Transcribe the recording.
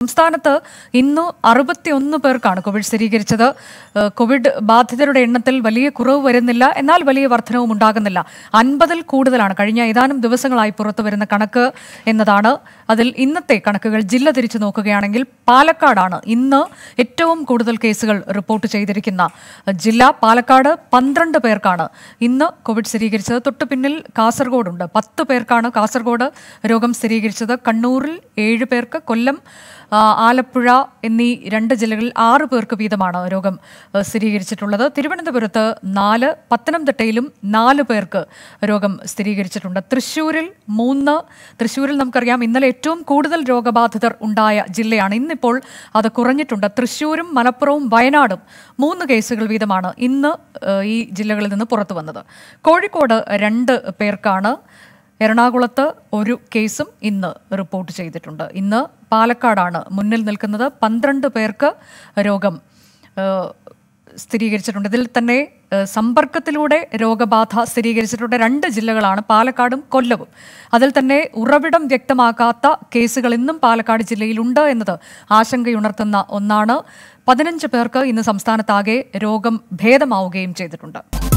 സംസ്ഥാനത്ത് ഇന്ന് അറുപത്തിയൊന്ന് പേർക്കാണ് കോവിഡ് സ്ഥിരീകരിച്ചത് ഏഹ് കോവിഡ് ബാധിതരുടെ എണ്ണത്തിൽ വലിയ കുറവ് വരുന്നില്ല എന്നാൽ വലിയ വർധനവും ഉണ്ടാകുന്നില്ല അൻപതിൽ കൂടുതലാണ് കഴിഞ്ഞ ഏതാനും ദിവസങ്ങളായി പുറത്തു വരുന്ന കണക്ക് എന്നതാണ് അതിൽ ഇന്നത്തെ കണക്കുകൾ ജില്ല തിരിച്ചു നോക്കുകയാണെങ്കിൽ പാലക്കാടാണ് ഇന്ന് ഏറ്റവും കൂടുതൽ കേസുകൾ റിപ്പോർട്ട് ചെയ്തിരിക്കുന്ന ജില്ല പാലക്കാട് പന്ത്രണ്ട് പേർക്കാണ് ഇന്ന് കോവിഡ് സ്ഥിരീകരിച്ചത് തൊട്ടു പിന്നിൽ കാസർഗോഡുണ്ട് പത്ത് പേർക്കാണ് കാസർഗോഡ് രോഗം സ്ഥിരീകരിച്ചത് കണ്ണൂരിൽ ഏഴ് പേർക്ക് കൊല്ലം ആ, ആലപ്പുഴ എന്നീ രണ്ട് ജില്ലകളിൽ ആറ് പേർക്ക് വീതമാണ് രോഗം ആ, സ്ഥിരീകരിച്ചിട്ടുള്ളത് തിരുവനന്തപുരത്ത് നാല് പത്തനംതിട്ടയിലും നാല് പേർക്ക് രോഗം സ്ഥിരീകരിച്ചിട്ടുണ്ട് തൃശ്ശൂരിൽ മൂന്ന് തൃശ്ശൂരിൽ നമുക്കറിയാം ഇന്നലെ ഏറ്റവും കൂടുതൽ രോഗബാധിതർ ഉണ്ടായ ജില്ലയാണ് ഇന്നിപ്പോൾ അത് കുറഞ്ഞിട്ടുണ്ട് തൃശ്ശൂരും മലപ്പുറവും വയനാടും മൂന്ന് കേസുകൾ വീതമാണ് ഇന്ന് ആ, ഈ ജില്ലകളിൽ നിന്ന് പുറത്തു വന്നത് കോഴിക്കോട് രണ്ട് പേർക്കാണ് എറണാകുളത്ത് ഒരു കേസും ഇന്ന് റിപ്പോർട്ട് ചെയ്തിട്ടുണ്ട് ഇന്ന് പാലക്കാടാണ് മുന്നിൽ നിൽക്കുന്നത് പന്ത്രണ്ട് പേർക്ക് രോഗം ഏഹ്, സ്ഥിരീകരിച്ചിട്ടുണ്ട് ഇതിൽ തന്നെ ഏഹ്, സമ്പർക്കത്തിലൂടെ രോഗബാധ സ്ഥിരീകരിച്ചിട്ടുണ്ട് രണ്ട് ജില്ലകളാണ് പാലക്കാടും കൊല്ലവും അതിൽ തന്നെ ഉറവിടം വ്യക്തമാക്കാത്ത കേസുകൾ ഇന്നും പാലക്കാട് ജില്ലയിലുണ്ട് എന്നത് ആശങ്കയുണർത്തുന്ന ഒന്നാണ് പതിനഞ്ച് പേർക്ക് ഇന്ന് സംസ്ഥാനത്താകെ രോഗം ഭേദമാവുകയും ചെയ്തിട്ടുണ്ട്